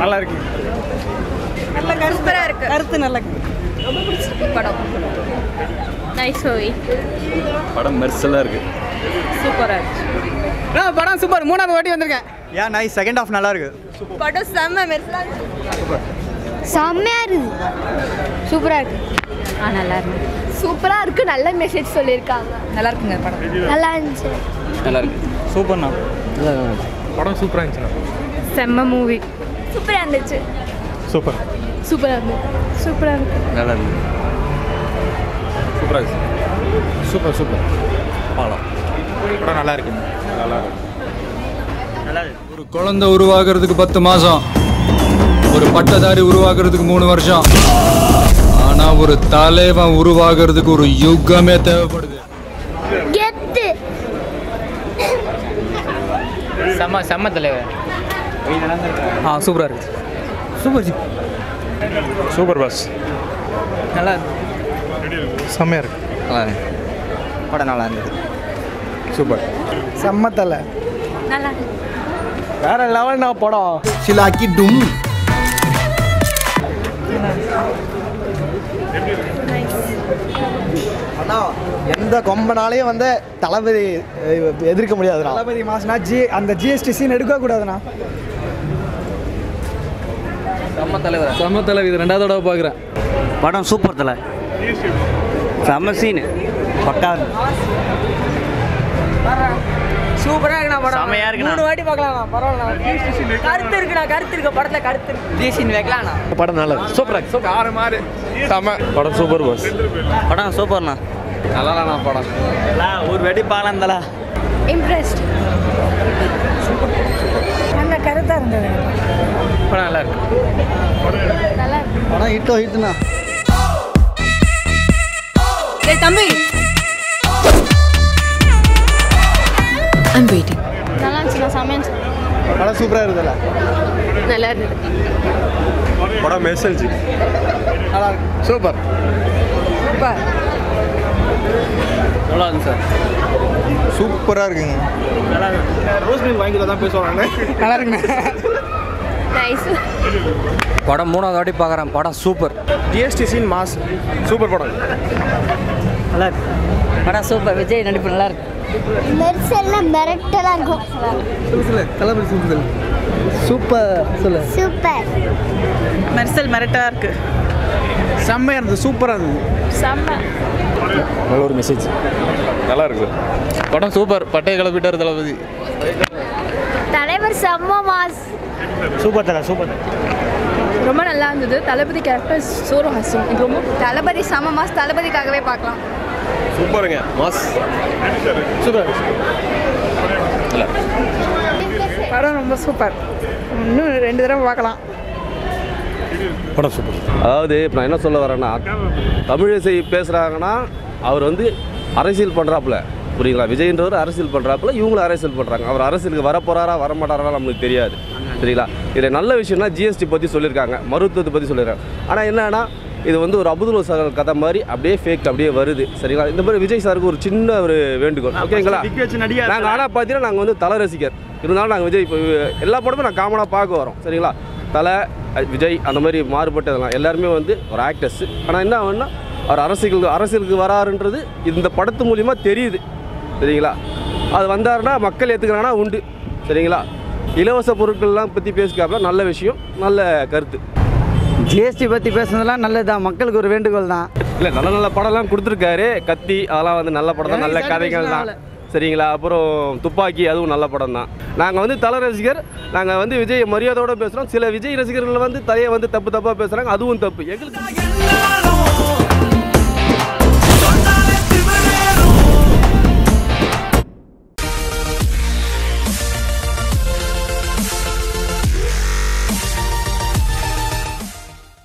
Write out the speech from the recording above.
நல்லா இருக்கு நல்ல சூப்பராக இருக்கு கருத்து நல்ல ரொம்ப பிடிச்சிருக்கு படம் நைஸ் மூவி படம் மெர்சலாக இருக்குது சூப்பராக இருக்கு ஆ படம் சூப்பர் மூணாவது வாட்டி வந்திருக்கேன் ஏன் நைஸ் செகண்ட் ஹாஃப் நல்லா இருக்கு படம் செம்ம மெர்சலாக செம்மையா இருக்குது சூப்பரா இருக்கு ஆ நல்லா இருக்கு சூப்பரா இருக்கு நல்ல மெசேஜ் சொல்லியிருக்காங்க நல்லா இருக்குங்க படம் நல்லா இருந்துச்சு நல்லா இருக்கு சூப்பர்ண்ணா படம் சூப்பராக இருந்துச்சுண்ணா செம்ம மூவி சூப்பரா இருந்துச்சு சூப்பர் சூப்பரா இருக்கு சூப்பரா இருக்கு நல்லா இருக்கு சூப்பராக இருக்கு சூப்பர் சூப்பர் பாலம் படம் நல்லா இருக்கு ஒரு குழந்தை உருவாகிறதுக்கு பத்து மாசம் ஒரு பட்டதாரி உருவாகிறதுக்கு மூணு வருஷம் ஆனா ஒரு தலைவன் உருவாகிறதுக்கு ஒரு யுகமே தேவைப்படுது கெத்து செம்ம செம்ம தலைவர் ஆ சூப்பராக இருக்கு சூப்பர் ஜி சூப்பர் பாஸ் நல்லா இருக்கு செம்மையா இருக்கு நல்லா இருக்கு படம் நல்லா இருந்தது சூப்பர் செம்ம தலை நல்லா இருக்கு வேற லெவல்னா படம் சிலாக்கி டும் அண்ணா எந்த கொம்பனாலையும் வந்து தளபதி அஹ், எதிர்க்க முடியாதுண்ணா தளபதி மாசனா ஜி அந்த ஜிஎஸ்டி சீன் எடுக்க கூடாதுண்ணா செம்ம தலைவர் சம தலைவி இது ரெண்டாவது தடவை பார்க்குறேன் படம் சூப்பர் தலை செம்ம சீனு பக்கா சூப்பராக இருக்குண்ணா படம் செமையா இருக்குண்ணா. மூணு வாட்டி பார்க்கலாம் பரவாயில்ல கருத்து இருக்குண்ணா கருத்து இருக்கு படத்துல கருத்து இருக்கு ஜிஎஸ்டின் வைக்கலாம்ண்ணா படம் நல்லா இருக்கு சூப்பராக சூப்பர் ஆறு மாறு செம்ம படம் சூப்பர் பாஸ் படம் சூப்பர்ண்ணா நல்லா படம் ஒரு வெடி பார்க்கலாம் தலா இம்ப்ரெஸ்ட் நல்ல கருத்தாக இருந்தது படம் நல்லா இருக்கு நல்லா இருக்கு படம் ஹிட்டோ ஹிட்னா ஏய் தம்பி நல்லா இருந்துச்சு செம்மையா இருந்துச்சு படம் சூப்பராக இருக்குதுல்ல நல்லா இருந்தது படம் மெசேஜ் நல்லா இருக்கு சூப்பர் சூப்பர் நல்லா இருக்கு சார் சூப்பராக இருக்குங்க ரோஸ் மில் வாங்கிட்டு தான் பேசுவாங்க நல்லா இருக்குண்ணே நைஸ் படம் மூணாவது வாட்டி பார்க்குறேன் படம் super GST scene mass super படம் நல்லா இருக்கு படம் சூப்பர் விஜய் நடிப்பு நல்லா இருக்கு மெர்சல்லாம் மிரட்டலா இருக்கும் தளபதி சூப்பர் சூப்பர் சொல்லு சூப்பர் மெர்சல் மிரட்டா இருக்கு செம்மையாக இருந்தது சூப்பராக இருந்தது செம்ம நல்ல ஒரு மெசேஜ் நல்லா இருக்கு படம் சூப்பர் பட்டையை கிளப்பிட்டார் தளபதி தலைவர் செம்ம மாஸ் சூப்பர் தலை சூப்பர் ரொம்ப நல்லா இருந்தது தளபதி கேரக்டர் சோறு ஹாஸ்யம் இது ரொம்ப தளபதி செம்ம மாஸ் தளபதிக்காகவே பார்க்கலாம் சூப்பருங்க மாஸ் சூப்பர் படம் ரொம்ப சூப்பர் இன்னும் ரெண்டு தடவை பார்க்கலாம் படம் சூப்பர் அதாவது இப்போ நான் என்ன சொல்ல வரேன்னா தமிழிசை பேசுகிறாங்கன்னா அவர் வந்து அரசியல் பண்ணுறாப்புல புரியுங்களா விஜய்ன்றவர் அரசியல் பண்ணுறாப்புல இவங்களும் அரசியல் பண்ணுறாங்க அவர் அரசியலுக்கு வர போகிறாரா வர மாட்டாரா நம்மளுக்கு தெரியாது சரிங்களா இதில் நல்ல விஷயம்னா ஜிஎஸ்டி பற்றி சொல்லியிருக்காங்க மருத்துவத்தை பற்றி சொல்லியிருக்காங்க ஆனால் என்னன்னா இது வந்து ஒரு அபுதுல் சகல் கதை மாதிரி அப்படியே ஃபேக் அப்படியே வருது சரிங்களா இந்த மாதிரி விஜய் சாருக்கு ஒரு சின்ன ஒரு வேண்டுகோள் ஓகேங்களா நாங்கள் ஆனால் பார்த்தீங்கன்னா நாங்கள் வந்து தலை ரசிகர் இருந்தாலும் நாங்கள் விஜய் இப்போ எல்லா படமும் நான் காமனாக பார்க்க வரோம் சரிங்களா தலை அஹ், விஜய் அந்த மாதிரி மாறுபட்டதெல்லாம் எல்லாருமே வந்து ஒரு ஆக்டர்ஸ் ஆனால் என்ன ஆகுன்னா அவர் அரசியலுக்கு அரசியலுக்கு வராருன்றது இந்த படத்து மூலிமா தெரியுது சரிங்களா அது வந்தாருன்னா மக்கள் ஏற்றுக்கிறாங்கன்னா உண்டு சரிங்களா இலவச பொருட்கள்லாம் பற்றி பேசிக்காப்புல நல்ல விஷயம் நல்ல கருத்து ஜிஎஸ்டி பற்றி பேசுனதெல்லாம் நல்லது தான் மக்களுக்கு ஒரு வேண்டுகோள் தான் இல்லை நல்ல நல்ல படம்லாம் கொடுத்துருக்காரு கத்தி அதெல்லாம் வந்து நல்ல படம் தான் நல்ல கதைகள் தான் சரிங்களா அப்புறம் துப்பாக்கி அதுவும் நல்ல படம் தான் நாங்கள் வந்து தல ரசிகர் நாங்கள் வந்து விஜய் மரியாதையோட பேசுகிறோம் சில விஜய் ரசிகர்கள் வந்து தலையை வந்து தப்பு தப்பாக பேசுகிறாங்க அதுவும் தப்பு எங்களுக்கு